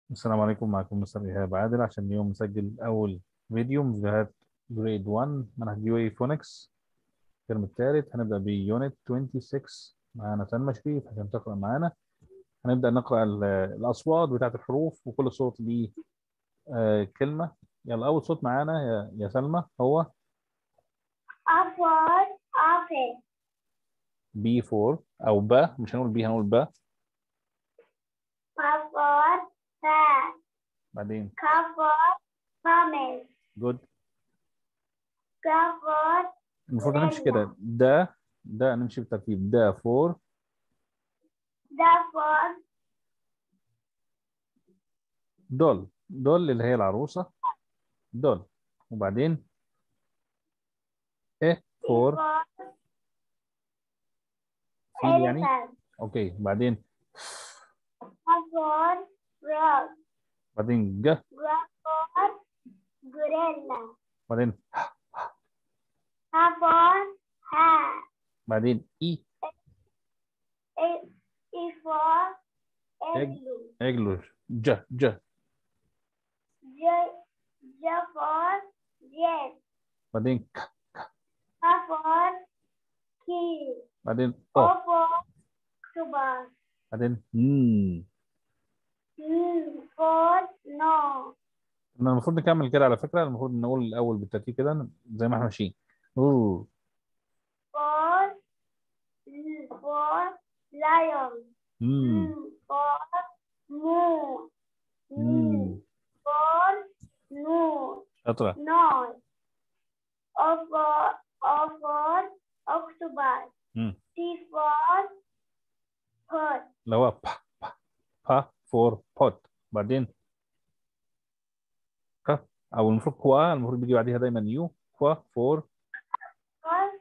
السلام عليكم معكم مستر إيهاب عادل عشان اليوم نسجل أول فيديو من فيديوهات جريد 1 منهج يو اي فونكس الترم الثالث هنبدأ بيونت 26 معانا سلمى شريف عشان تقرأ معانا هنبدأ نقرأ ال- الأصوات بتاعت الحروف وكل صوت ليه آه، كلمة يلا أول صوت معانا يا يا سلمى هو Apple, apple, بي 4 أو با مش هنقول بي هنقول با apple, cat, بعدين cover, promise, جود cover, المفروض نمشي كده ده ده نمشي بالترتيب ده 4 therefore, دول دول اللي هي العروسة دول وبعدين ايه فور for, فيل يعني elephant, اوكي بعدين for, frog, بعدين ج for, gorilla, بعدين for, hat, بعدين اي E E for, Egg. igloo, اجلو ج ج J, J for, jet, بعدين ك K for, key, بعدين O او for, octopus, بعدين ن N for, no. إحنا المفروض نكمل كده على فكرة المفروض نقول الأول بالترتيب كده زي ما احنا ماشيين أوه. for for lion مم. M for moon مم. N for moon شاطرة noise O for O for octopus مم. P for pot اللي هو با با با فور بوت بعدين ك أو المفروض كوا المفروض بيجي بعديها دايما يو كوا فور for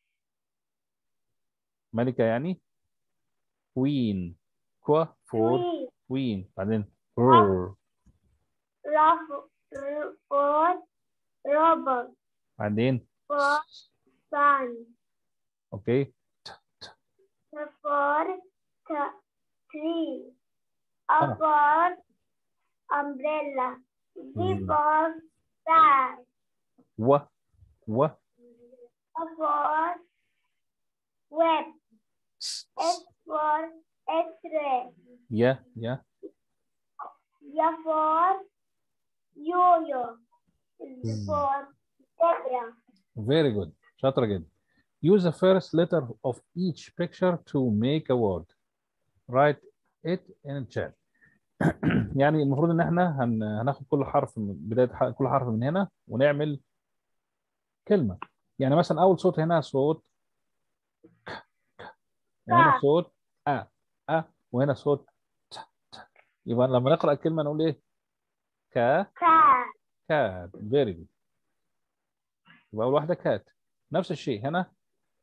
ملكة يعني كوين كوا فور tree كوين بعدين رر Rough R for robot بعدين for sun اوكي T for t- tree Ah. A for umbrella D Hmm. for star و و A for web س- S س- for x-ray يا يا Y for yo-yo Z Hmm. for zebra very good شاطرة جدا use the first letter of each picture to make a word write it in chat يعني المفروض ان احنا هن... هناخد كل حرف من بداية ح... كل حرف من هنا ونعمل كلمة يعني مثلا اول صوت هنا صوت ك ك وهنا ك. صوت أ أ وهنا صوت ت ت يبقى لما نقرأ الكلمة نقول ايه ك cat كات فيري جود يبقى اول واحدة كات نفس الشيء هنا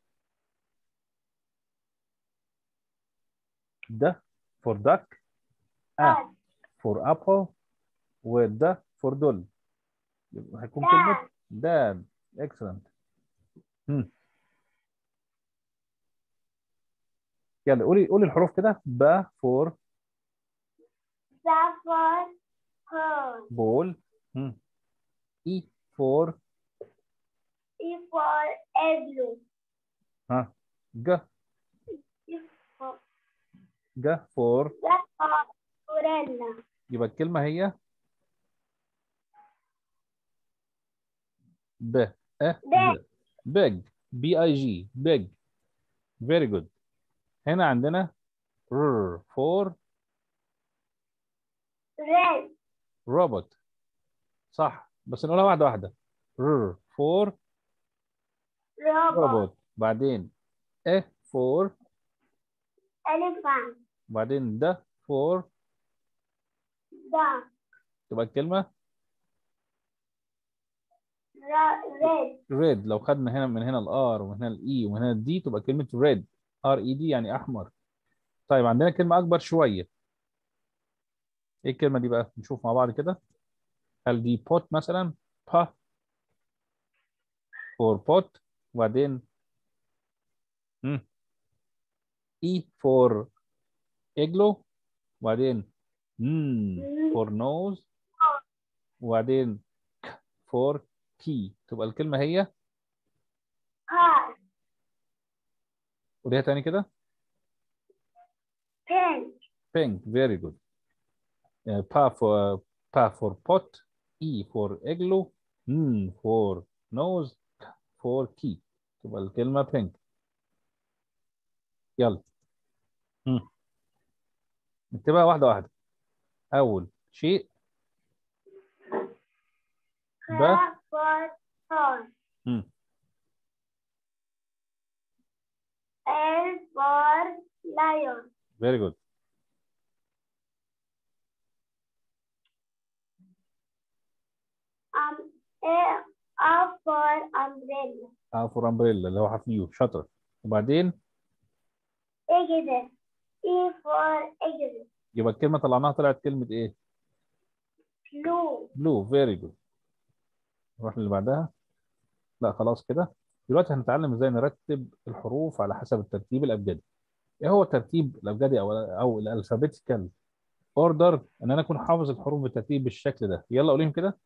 ده فور دك أ cat فور ابل وده فور دول يبقى هيكون Dad. كلمة داد اكسلنت يلا قولي قولي الحروف كده ب فور Z for pearl بول اي فور E for igloo ها ج E for ج فور Z for gorilla يبقى الكلمة هي ب ا Big. بيج بي اي جي بيج فيري جود هنا عندنا ر فور red روبوت صح بس نقولها واحدة واحدة ر فور robot روبوت بعدين ا فور elephant بعدين د فور dog تبقى الكلمة Ra- red ريد لو خدنا هنا من هنا الار ومن هنا الاي ومن هنا الدي تبقى كلمة ريد ار اي دي يعني احمر طيب عندنا كلمة اكبر شوية ايه الكلمة دي بقى نشوف مع بعض كده هل دي بوت مثلا با فور بوت وبعدين اي فور اجلو وبعدين مم. for nose وبعدين ك for key تبقى الكلمة هي car قوليها تاني كده pen pink very good uh, pa for pa for pot e for igloo n for nose k for key تبقى الكلمة pink يلا مم. نكتبها واحدة واحدة أول شيء ب car for horse مم. L for lion very good um A A for umbrella A for umbrella اللي هو حرف يو شاطر وبعدين exit E for exit يبقى الكلمة طلعناها طلعت كلمة إيه؟ blue بلو فيري جود نروح اللي بعدها لا خلاص كده دلوقتي هنتعلم ازاي نرتب الحروف على حسب الترتيب الابجدي ايه هو الترتيب الابجدي او او الالفابيتيكال اوردر ان انا اكون حافظ الحروف بالترتيب بالشكل ده يلا قوليهم كده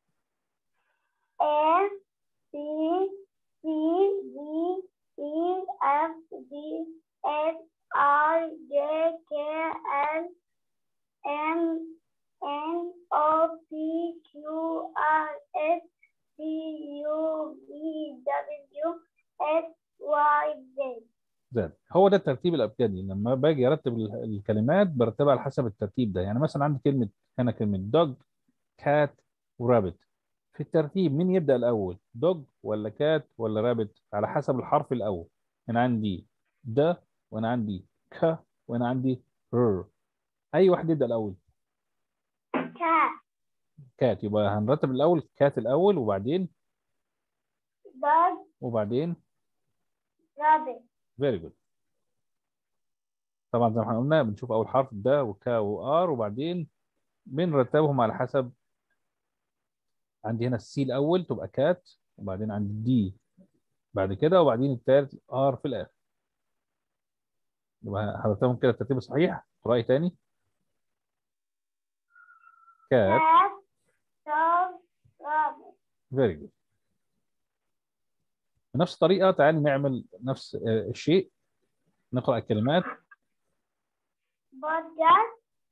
A C C D E F G H I J K L M N O P Q R S T U V W X Y Z زاد هو ده الترتيب الابجدي لما باجي ارتب ال- الكلمات برتبها على حسب الترتيب ده يعني مثلا عندي كلمه هنا كلمه دوج كات ورابت في الترتيب مين يبدا الاول دوج ولا كات ولا رابت على حسب الحرف الاول هنا عندي د وانا عندي ك وانا عندي ر اي واحد يبدا الاول cat كات يبقى هنرتب الاول كات الاول وبعدين dog وبعدين rabbit فيري جود طبعا زي ما احنا قلنا بنشوف اول حرف ده وكا وار وبعدين بنرتبهم على حسب عندي هنا السي الاول تبقى كات وبعدين عندي دي بعد كده وبعدين التالت ار في الاخر يبقى هرتبهم كده الترتيب الصحيح رأي تاني كات cat dog rabbit فيري جود بنفس الطريقة تعالي نعمل نفس آه، الشيء نقرأ الكلمات burger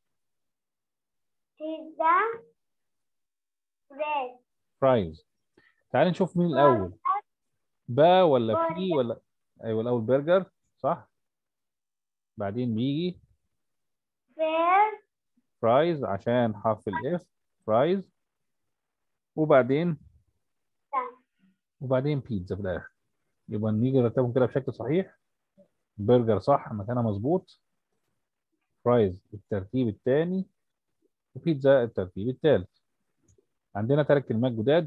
pizza bread فرايز تعالي نشوف مين الأول با ولا بي برجر. ولا أيوه الأول برجر صح بعدين بيجي bear فرايز عشان حرف الاف فرايز وبعدين وبعدين بيتزا في الاخر يبقى نيجي نرتبهم كده بشكل صحيح برجر صح مكانها مظبوط فرايز الترتيب الثاني وبيتزا الترتيب الثالث عندنا ثلاث كلمات جداد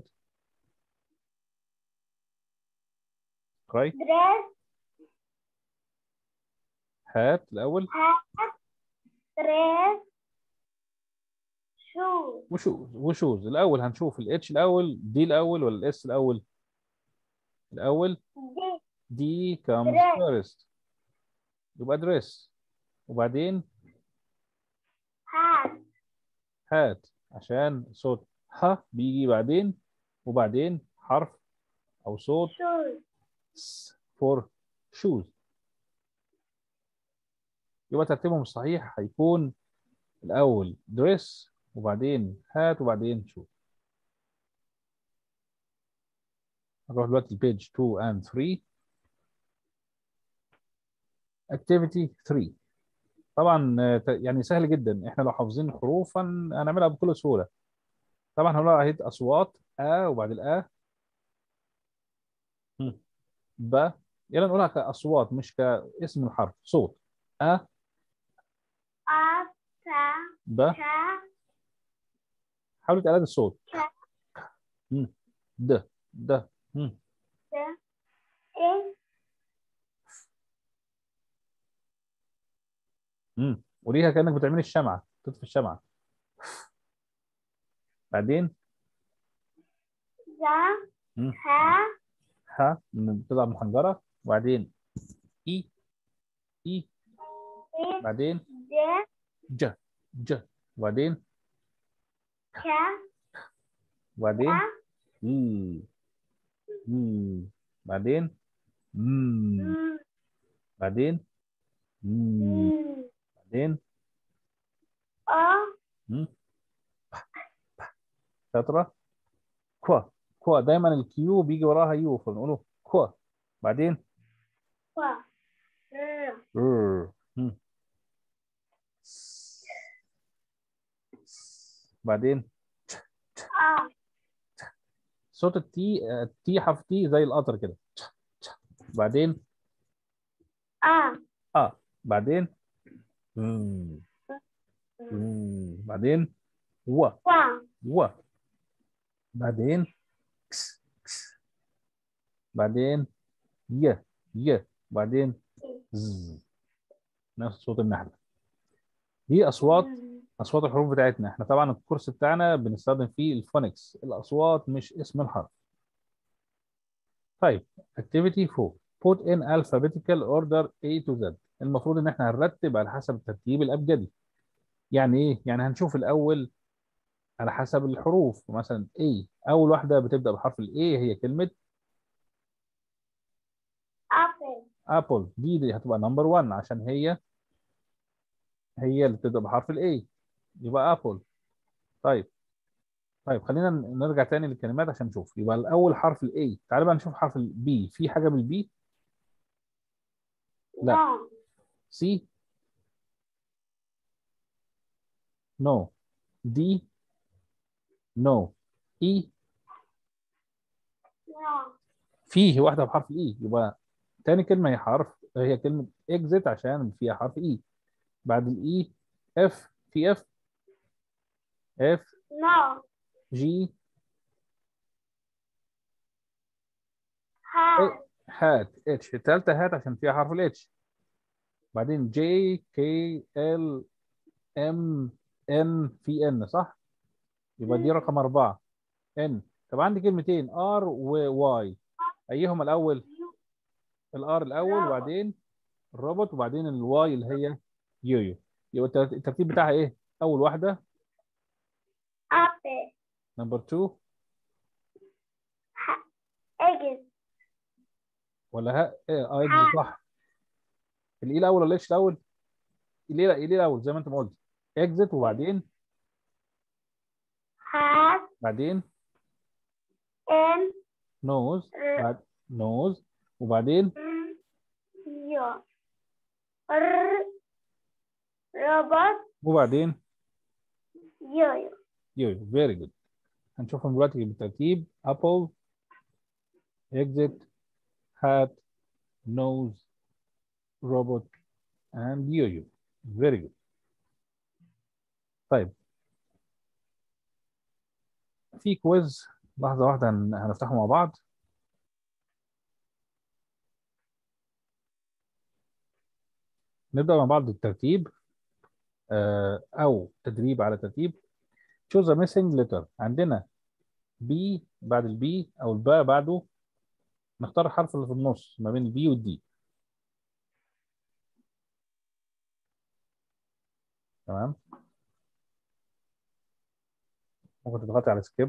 راي dress هات الاول hat dress shoes وشوز وشوز الاول هنشوف الاتش الاول دي الاول ولا الاس الاول الاول this دي comes Dress. first يبقى دريس وبعدين hat هات عشان صوت ه بيجي بعدين وبعدين حرف او صوت shoes س for shoes يبقى ترتيبهم الصحيح هيكون الاول دريس وبعدين هات وبعدين شوز نروح دلوقتي لبيج 2 and 3 activity 3 طبعا آه، ت- يعني سهل جدا احنا لو حافظين الحروف هن- هنعملها بكل سهوله طبعا هنقول اهي اصوات ا وبعد الأ هم. ب يلا نقولها كاصوات مش كاسم الحرف صوت ا a ta ب ka حاولوا تقلد الصوت ك هم. د د هم. t i هم. قوليها كانك بتعملي الشمعه تطفي الشمعه بعدين za مم. ha ها من- بتطلع من الحنجره وبعدين اي اي i بعدين j ج ج وبعدين ك وبعدين ك إي إي بعدين مم. م بعدين مم. م بعدين أ مم. شاطرة كوا كوا دايما الكيو بيجي وراها يو فنقوله كوا بعدين ك ر رر. مم. بعدين أ صوت التي التي حرف تي زي القطر كده بعدين أ اه بعدين مم. مم. بعدين و ك و بعدين كس كس بعدين ي ي بعدين ز نفس صوت النحلة دي أصوات أصوات الحروف بتاعتنا احنا طبعا الكورس بتاعنا بنستخدم فيه الفونكس الأصوات مش اسم الحرف طيب activity 4 put in alphabetical order A to Z المفروض ان احنا هنرتب على حسب الترتيب الأبجدي يعني ايه يعني هنشوف الأول على حسب الحروف مثلا A أول واحدة بتبدأ بحرف ال A هي كلمة أبل ابل دي, دي هتبقى نمبر 1 عشان هي هي اللي بتبدا بحرف الاي يبقى ابل طيب طيب خلينا نرجع تاني للكلمات عشان نشوف يبقى الاول حرف الاي تعال بقى نشوف حرف البي في حاجه بالبي لا. نو سي نو دي نو اي نو فيه واحده بحرف الاي يبقى تاني كلمه هي حرف هي كلمه اكزit عشان فيها حرف اي بعد الاي اف في اف اف نو جي هات هات اتش التالتة هات عشان فيها حرف الاتش بعدين جي كي ال ام ان في ان صح؟ يبقى دي رقم أربعة ان طب عندي كلمتين ار وواي أيهما الأول؟ الار الأول وبعدين الروبوت وبعدين الواي اللي هي يويو يبقى الترت- الترتيب بتاعها إيه؟ أول واحدة أبل نمبر 2 إجز ولا ها إيه اه إكس صح الإيه الأول ولا الاتش الأول؟ الإيه الإيه الأول زي ما أنت ما قلت اكزت وبعدين هات بعدين إن نوز بعد نوز وبعدين يو ر روبوت وبعدين يو يو فيري جود هنشوفهم دلوقتي بالترتيب ابل exit hat nose robot and yo-yo very good طيب في كويز لحظة واحدة هن- هنفتحه مع بعض نبدأ مع بعض الترتيب آه، أو تدريب على ترتيب choose a missing letter عندنا B بعد البي أو الباء بعده نختار الحرف اللي في النص ما بين البي والدي تمام ممكن تضغطي على سكيب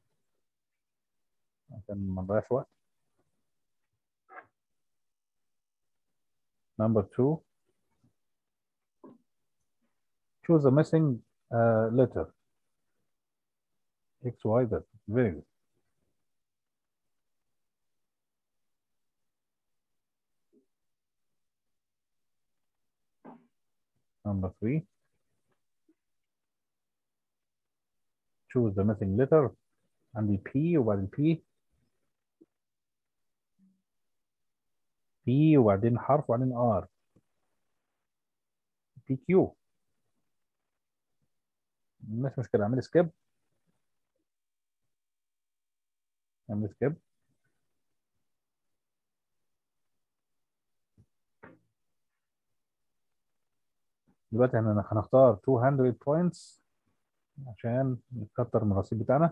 عشان ما نضيعش وقت number two choose a missing uh, letter X, Y, Z. Very good. Number three. Choose the missing letter عندي P وبعدين P P وبعدين حرف وبعدين R PQ مش مشكلة اعمل سكيب اعمل سكيب دلوقتي احنا هنختار 200 points عشان نكتر من الرصيد بتاعنا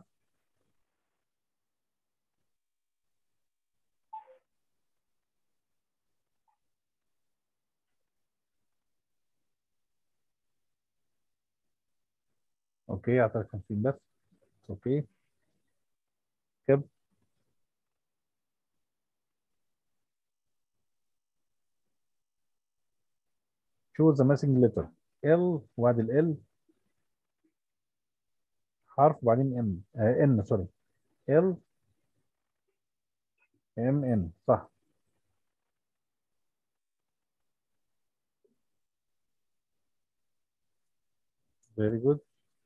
اوكي اعطيك 50 بس اوكي كب choose the missing letter L وبعد ال L حرف وبعدين M آه N سوري L M N صح very good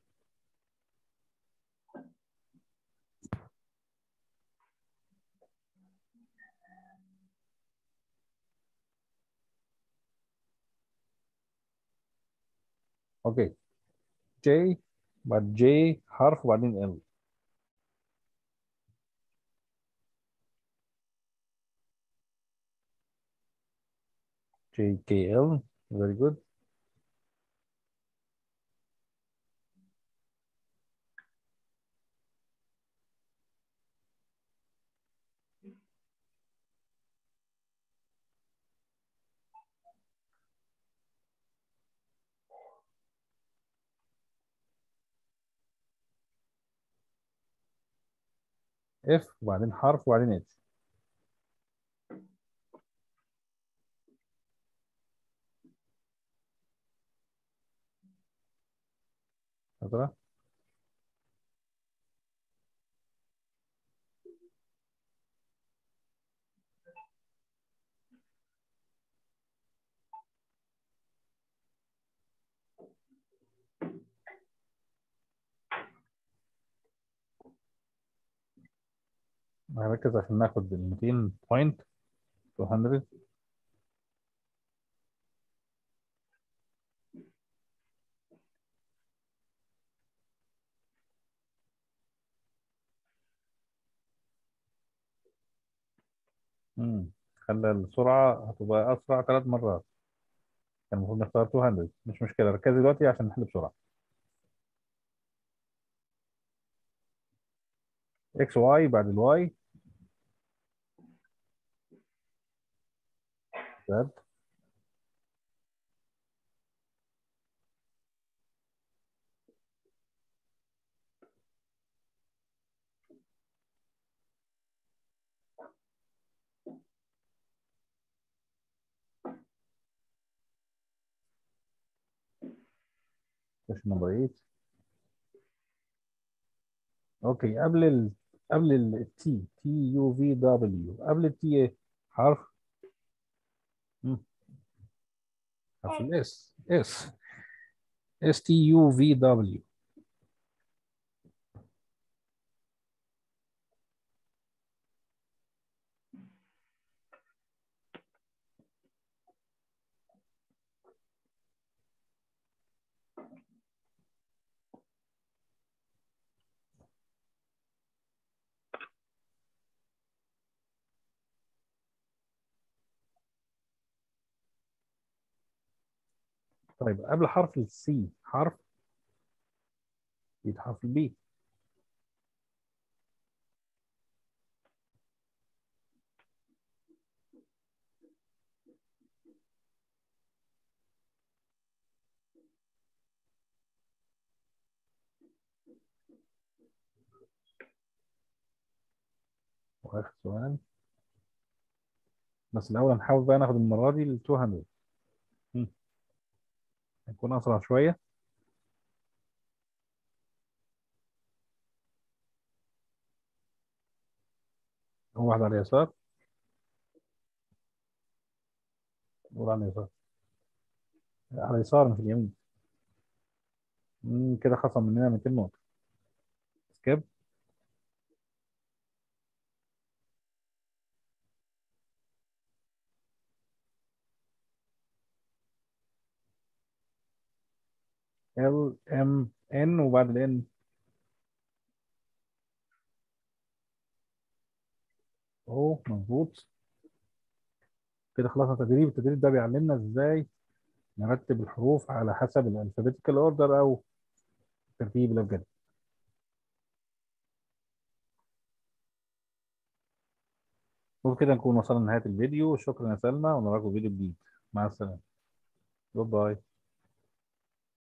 اوكي J بعد J حرف وبعدين L J K L very good F وبعدين حرف وبعدين H شاطرة هركز عشان ناخد ال 200 بوينت 200 امم خلى السرعة هتبقى أسرع ثلاث مرات كان المفروض نختار 200 مش مشكلة ركزي دلوقتي عشان نحل بسرعة اكس واي بعد الواي زد question number 8 اوكي قبل ال قبل ال T T U V W قبل ال T ايه حرف مم. حرف ال S S S T U V W طيب قبل حرف ال C حرف يبقى حرف ال B واخر سؤال بس الأول هنحاول بقى ناخد المرة دي ال 200 مم. هيكون أسرع شوية هو واحد على اليسار نقول على اليسار على اليسار مش اليمين مم، كده خصم مننا 200 نقطة سكيب ال ام ان وبعد الان اهو مظبوط كده خلصنا تدريب التدريب ده بيعلمنا ازاي نرتب الحروف على حسب الالفابيتيكال اوردر او الترتيب الابجدي وبكده نكون وصلنا لنهاية الفيديو شكرا يا سلمى ونراكم فيديو جديد مع السلامة جود باي